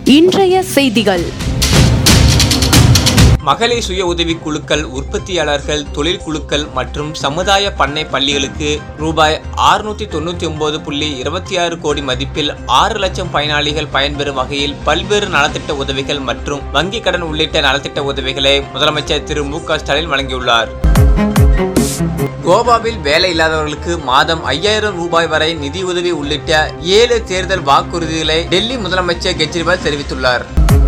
இன்றைய செய்திகள் மகளிர் சுய உதவி குழுக்கள் உற்பத்தியாளர்கள் தொழில் குழுக்கள் மற்றும் சமுதாய பண்ணை பள்ளிகளுக்கு ரூபாய் ஆறுநூத்தி தொண்ணூத்தி ஒன்பது புள்ளி இருபத்தி ஆறு கோடி மதிப்பில் ஆறு லட்சம் பயனாளிகள் பயன்பெறும் வகையில் பல்வேறு நலத்திட்ட உதவிகள் மற்றும் வங்கிக் கடன் உள்ளிட்ட நலத்திட்ட உதவிகளை முதலமைச்சர் திரு மு க ஸ்டாலின் வழங்கியுள்ளார் கோவாவில் வேலை இல்லாதவர்களுக்கு மாதம் ஐயாயிரம் ரூபாய் வரை நிதியுதவி உள்ளிட்ட ஏழு தேர்தல் வாக்குறுதிகளை டெல்லி முதலமைச்சர் கெஜ்ரிவால் தெரிவித்துள்ளார்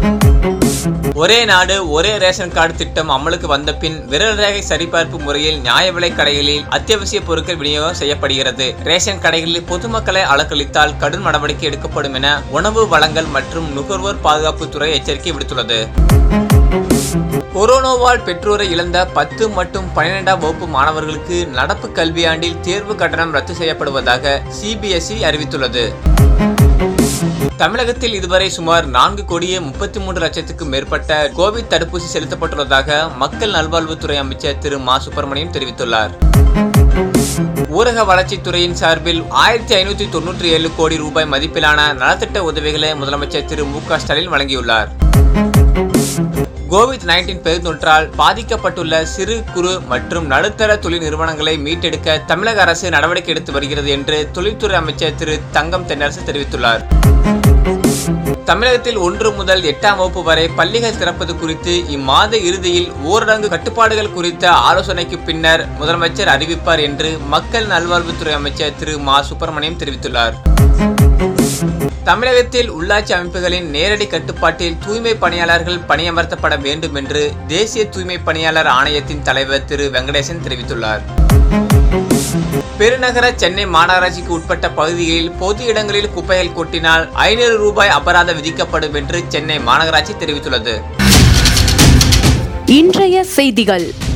ஒரே நாடு ஒரே ரேஷன் கார்டு திட்டம் அமலுக்கு வந்த பின் விரல் ரேகை சரிபார்ப்பு முறையில் நியாய விலைக் கடைகளில் அத்தியாவசிய பொருட்கள் விநியோகம் செய்யப்படுகிறது ரேஷன் கடைகளில் பொதுமக்களை அலக்களித்தால் கடும் நடவடிக்கை எடுக்கப்படும் என உணவு வழங்கல் மற்றும் நுகர்வோர் பாதுகாப்புத்துறை எச்சரிக்கை விடுத்துள்ளது கொரோனாவால் பெற்றோரை இழந்த பத்து மற்றும் பன்னிரெண்டாம் வகுப்பு மாணவர்களுக்கு நடப்பு கல்வியாண்டில் தேர்வு கட்டணம் ரத்து செய்யப்படுவதாக சிபிஎஸ்இ அறிவித்துள்ளது தமிழகத்தில் இதுவரை சுமார் நான்கு கோடியே முப்பத்தி மூன்று லட்சத்துக்கும் மேற்பட்ட கோவிட் தடுப்பூசி செலுத்தப்பட்டுள்ளதாக மக்கள் நல்வாழ்வுத்துறை அமைச்சர் திரு மா சுப்பிரமணியம் தெரிவித்துள்ளார் ஊரக வளர்ச்சித்துறையின் சார்பில் ஆயிரத்தி ஐநூத்தி தொன்னூற்றி ஏழு கோடி ரூபாய் மதிப்பிலான நலத்திட்ட உதவிகளை முதலமைச்சர் திரு மு க ஸ்டாலின் வழங்கியுள்ளார் கோவிட் நைன்டீன் பெருந்தொற்றால் பாதிக்கப்பட்டுள்ள சிறு குறு மற்றும் நடுத்தர தொழில் நிறுவனங்களை மீட்டெடுக்க தமிழக அரசு நடவடிக்கை எடுத்து வருகிறது என்று தொழில்துறை அமைச்சர் திரு தங்கம் தென்னரசு தெரிவித்துள்ளார் தமிழகத்தில் ஒன்று முதல் எட்டாம் வகுப்பு வரை பள்ளிகள் திறப்பது குறித்து இம்மாத இறுதியில் ஊரடங்கு கட்டுப்பாடுகள் குறித்த ஆலோசனைக்கு பின்னர் முதலமைச்சர் அறிவிப்பார் என்று மக்கள் நல்வாழ்வுத்துறை அமைச்சர் திரு மா சுப்பிரமணியம் தெரிவித்துள்ளார் தமிழகத்தில் உள்ளாட்சி அமைப்புகளின் நேரடி கட்டுப்பாட்டில் தூய்மை பணியாளர்கள் பணியமர்த்தப்பட வேண்டும் என்று தேசிய தூய்மை பணியாளர் ஆணையத்தின் தலைவர் திரு வெங்கடேசன் தெரிவித்துள்ளார் பெருநகர சென்னை மாநகராட்சிக்கு உட்பட்ட பகுதிகளில் பொது இடங்களில் குப்பைகள் கொட்டினால் ஐநூறு ரூபாய் அபராதம் விதிக்கப்படும் என்று சென்னை மாநகராட்சி தெரிவித்துள்ளது இன்றைய செய்திகள்